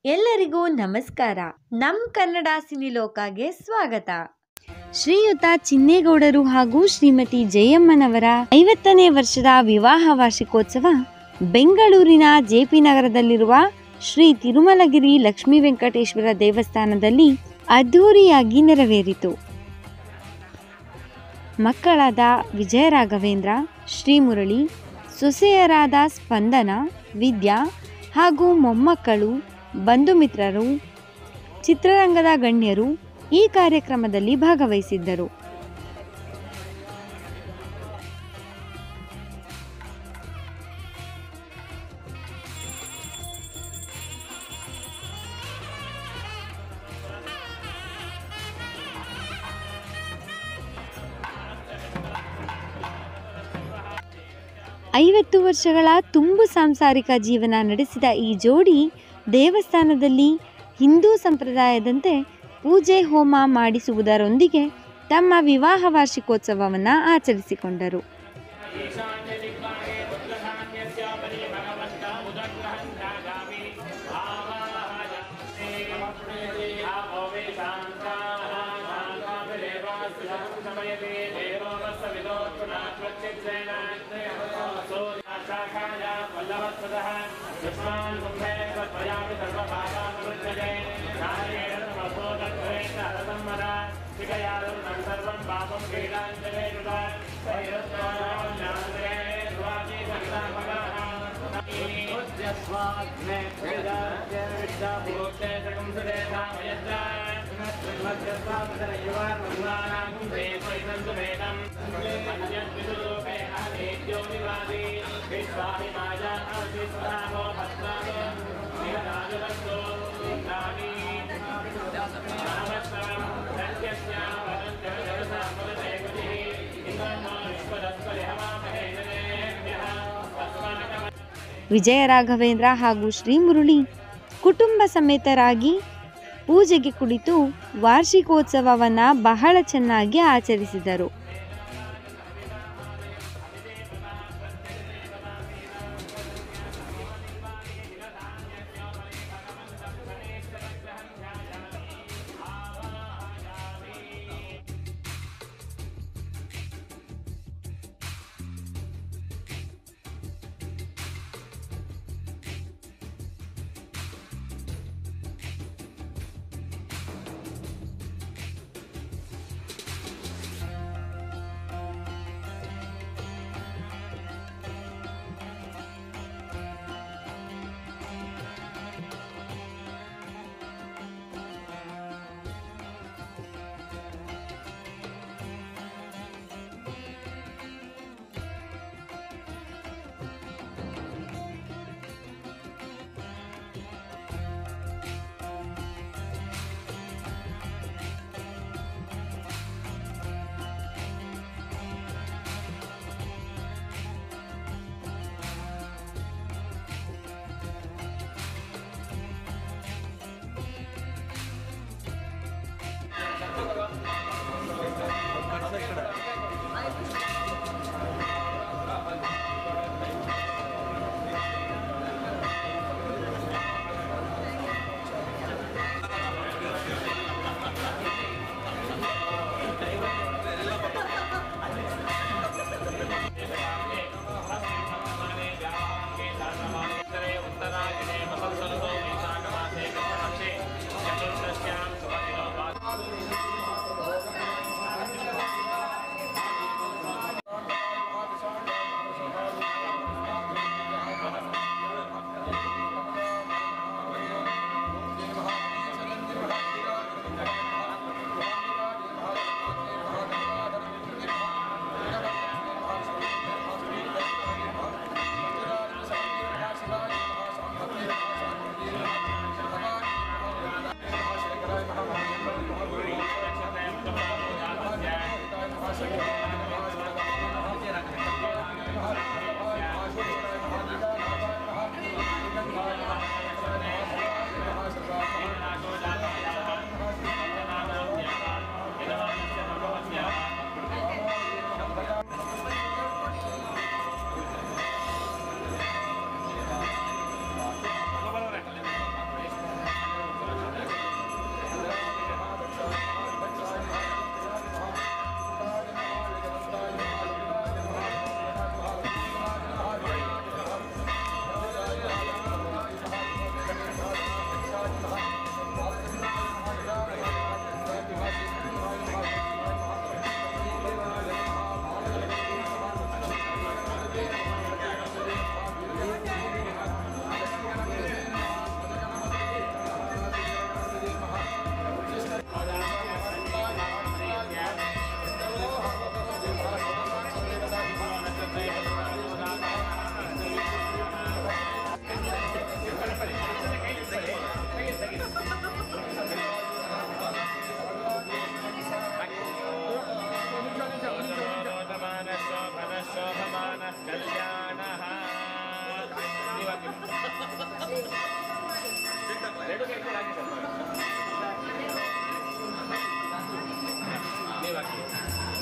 ಎಲ್ಲರಿಗೂ ನಮಸ್ಕಾರ ನಮ್ ಕನ್ನಡ ಸಿನಿಲೋಕಾಗೆ ಸ್ವಾಗತ ಶ್ರೀಯುತ ಚಿನ್ನೇಗೌಡರು ಹಾಗೂ ಶ್ರೀಮತಿ ಜಯಮ್ಮನವರ ಐವತ್ತನೇ ವರ್ಷದ ವಿವಾಹ ವಾರ್ಷಿಕೋತ್ಸವ ಬೆಂಗಳೂರಿನ ಜೆಪಿ ನಗರದಲ್ಲಿರುವ ಶ್ರೀ ತಿರುಮಲಗಿರಿ ಲಕ್ಷ್ಮೀ ವೆಂಕಟೇಶ್ವರ ದೇವಸ್ಥಾನದಲ್ಲಿ ಅದ್ಧೂರಿಯಾಗಿ ನೆರವೇರಿತು ಮಕ್ಕಳಾದ ವಿಜಯ ರಾಘವೇಂದ್ರ ಶ್ರೀಮುರಳಿ ಸೊಸೆಯರಾದ ಸ್ಪಂದನ ವಿದ್ಯಾ ಹಾಗೂ ಮೊಮ್ಮಕ್ಕಳು ಬಂಧು ಮಿತ್ರರು ಚಿತ್ರರಂಗದ ಗಣ್ಯರು ಈ ಕಾರ್ಯಕ್ರಮದಲ್ಲಿ ಭಾಗವಹಿಸಿದ್ದರು ಐವತ್ತು ವರ್ಷಗಳ ತುಂಬು ಸಾಂಸಾರಿಕ ಜೀವನ ನಡೆಸಿದ ಈ ಜೋಡಿ ದೇವಸ್ಥಾನದಲ್ಲಿ ಹಿಂದೂ ಸಂಪ್ರದಾಯದಂತೆ ಪೂಜೆ ಹೋಮ ಮಾಡಿಸುವುದರೊಂದಿಗೆ ತಮ್ಮ ವಿವಾಹ ವಾರ್ಷಿಕೋತ್ಸವವನ್ನು ಆಚರಿಸಿಕೊಂಡರು ವಿಜಯ ರಾಘವೇಂದ್ರ ಹಾಗೂ ಶ್ರೀಮುರಳಿ ಕುಟುಂಬ ಸಮೇತರಾಗಿ ಪೂಜೆಗೆ ಕುಳಿತು ವಾರ್ಷಿಕೋತ್ಸವವನ್ನು ಬಹಳ ಚೆನ್ನಾಗಿ ಆಚರಿಸಿದರು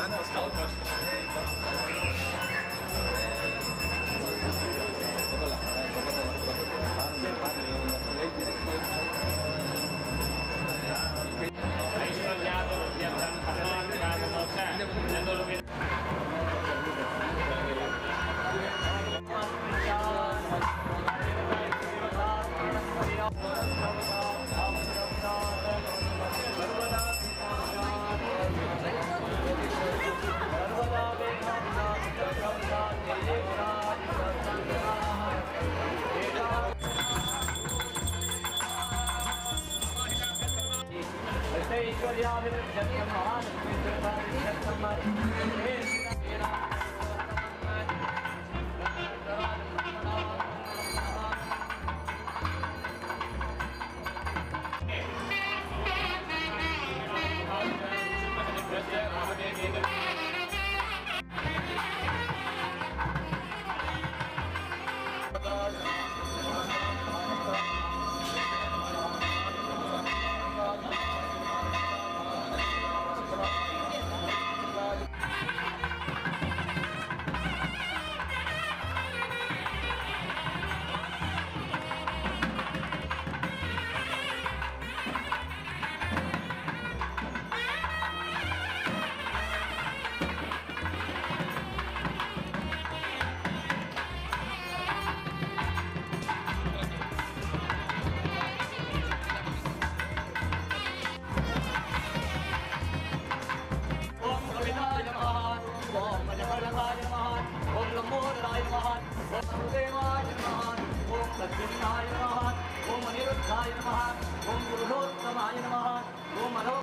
ఓం కవితాయ నమః ఓం మజకరణాయ నమః ఓం లంబోదరాయ నమః ఓం దేవాయ నమః ఓం లక్ష్మీనాయ నమః ఓం అనిరుద్ధాయ నమః ఓం పురుషోత్తమాయ నమః ఓం మనో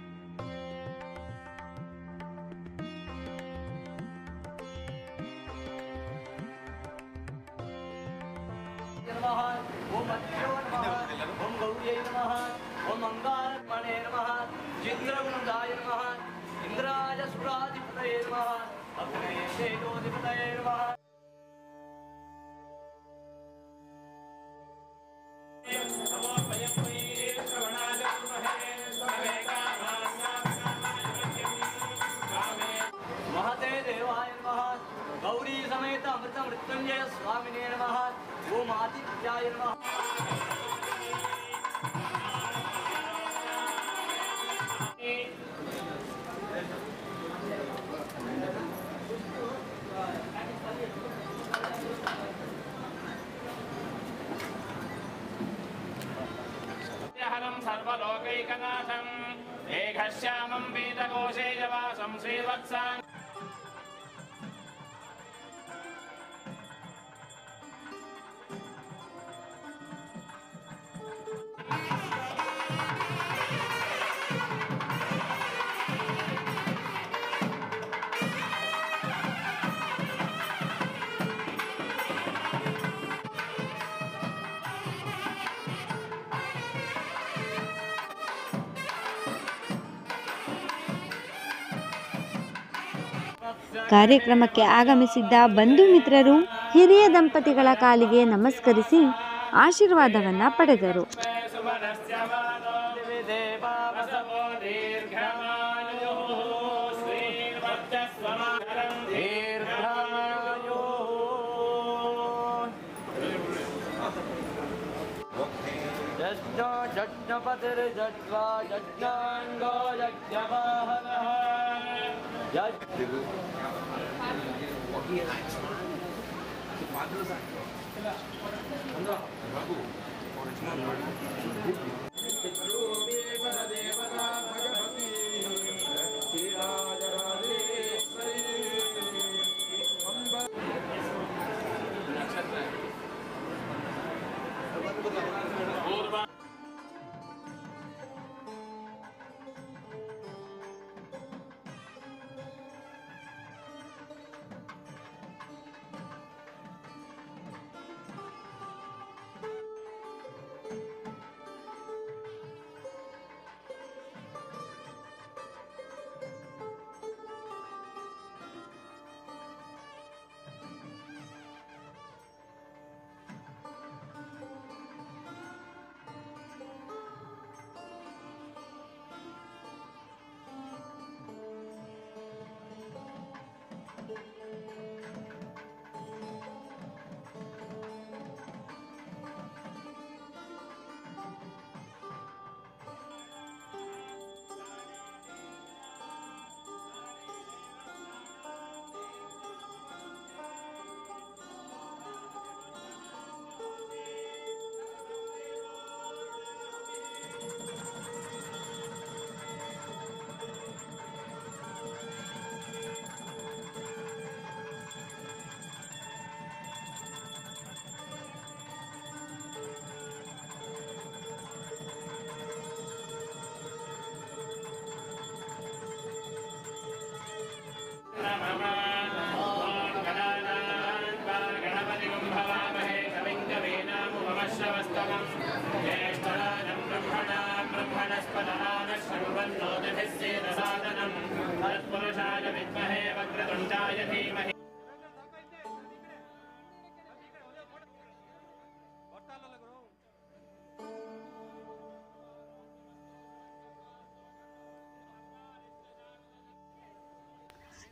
नमः ओम अद्यो नमः ओम गौर्यै नमः ओम अंगारमणे नमः चित्रवृन्दाय नमः इन्द्राय सुराधिपतये नमः अग्ने तेजोधिपतये नमः महते देवाय नमः गौरी समेत अमृत मृत्युंजय स्वामिने नमः ओम आदित्याय नमः हरं सर्वलोकैकनाथं मेघश्यामं वेदकोशे जवासं श्रीवत्सान् ಕಾರ್ಯಕ್ರಮಕ್ಕೆ ಆಗಮಿಸಿದ್ದ ಬಂಧು ಮಿತ್ರರು ಹಿರಿಯ ದಂಪತಿಗಳ ಕಾಲಿಗೆ ನಮಸ್ಕರಿಸಿ ಆಶೀರ್ವಾದವನ್ನ ಪಡೆದರು सुमनस्य वादो देवावसवो दीर्घमायुः श्रीर्वर्चस्वमाकरं दीर्घायो यज्ञो यज्ञपतिर्यज्वा यज्ञाङ्गो यज्ञवाहनः यज्ञ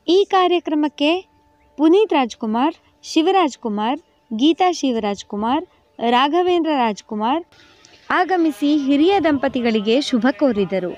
ಈ ಕಾರ್ಯಕ್ರಮಕ್ಕೆ ಪುನೀತ್ ರಾಜ್ಕುಮಾರ್ ಶಿವರಾಜ್ ಕುಮಾರ್ ಗೀತಾ ಶಿವರಾಜ್ ಕುಮಾರ್ ರಾಘವೇಂದ್ರ ರಾಜ್ಕುಮಾರ್ ಆಗಮಿಸಿ ಹಿರಿಯ ದಂಪತಿಗಳಿಗೆ ಶುಭ ಕೋರಿದರು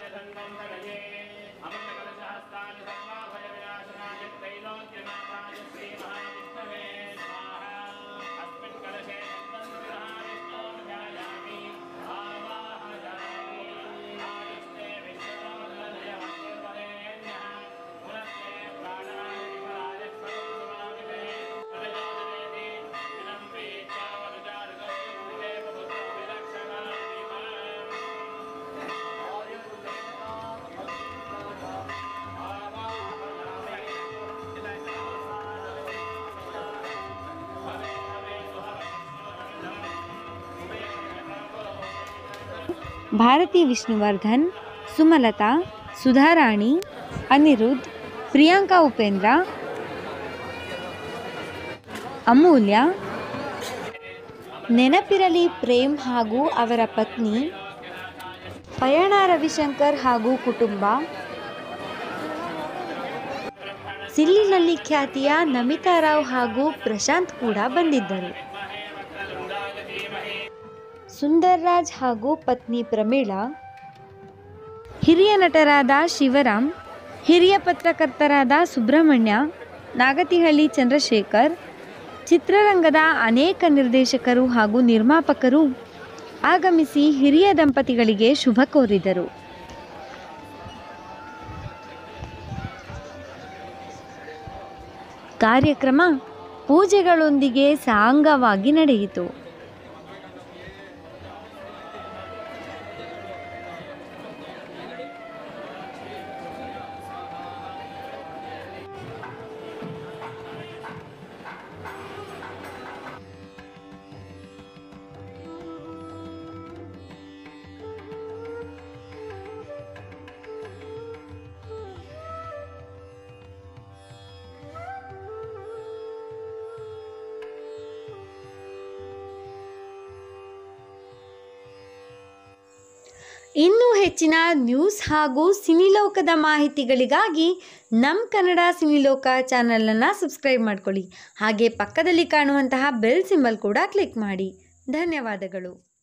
ಭಾರತಿ ವಿಷ್ಣುವರ್ಧನ್ ಸುಮಲತಾ ಸುಧಾರಾಣಿ ಅನಿರುದ್ಧ್ ಪ್ರಿಯಾಂಕಾ ಉಪೇಂದ್ರ ಅಮೂಲ್ಯ ನೆನಪಿರಲಿ ಪ್ರೇಮ್ ಹಾಗೂ ಅವರ ಪತ್ನಿ ಪಯಣ ರವಿಶಂಕರ್ ಹಾಗೂ ಕುಟುಂಬ ಸಿಲ್ಲಿನಲ್ಲಿ ಖ್ಯಾತಿಯ ನಮಿತಾ ರಾವ್ ಹಾಗೂ ಪ್ರಶಾಂತ್ ಕೂಡ ಬಂದಿದ್ದರು ಸುಂದರ್ ರಾಜ್ ಹಾಗೂ ಪತ್ನಿ ಪ್ರಮೀಳಾ ಹಿರಿಯ ನಟರಾದ ಶಿವರಾಮ್ ಹಿರಿಯ ಪತ್ರಕರ್ತರಾದ ಸುಬ್ರಹ್ಮಣ್ಯ ನಾಗತಿಹಳ್ಳಿ ಚಂದ್ರಶೇಖರ್ ಚಿತ್ರರಂಗದ ಅನೇಕ ನಿರ್ದೇಶಕರು ಹಾಗೂ ನಿರ್ಮಾಪಕರು ಆಗಮಿಸಿ ಹಿರಿಯ ದಂಪತಿಗಳಿಗೆ ಶುಭ ಕೋರಿದರು ಕಾರ್ಯಕ್ರಮ ಪೂಜೆಗಳೊಂದಿಗೆ ಸಾಂಗವಾಗಿ ನಡೆಯಿತು ಇನ್ನೂ ಹೆಚ್ಚಿನ ನ್ಯೂಸ್ ಹಾಗೂ ಸಿನಿಲೋಕದ ಮಾಹಿತಿಗಳಿಗಾಗಿ ನಮ್ಮ ಕನ್ನಡ ಸಿನಿಲೋಕ ಚಾನಲನ್ನು ಸಬ್ಸ್ಕ್ರೈಬ್ ಮಾಡ್ಕೊಳ್ಳಿ ಹಾಗೆ ಪಕ್ಕದಲ್ಲಿ ಕಾಣುವಂತಹ ಬೆಲ್ ಸಿಂಬಲ್ ಕೂಡ ಕ್ಲಿಕ್ ಮಾಡಿ ಧನ್ಯವಾದಗಳು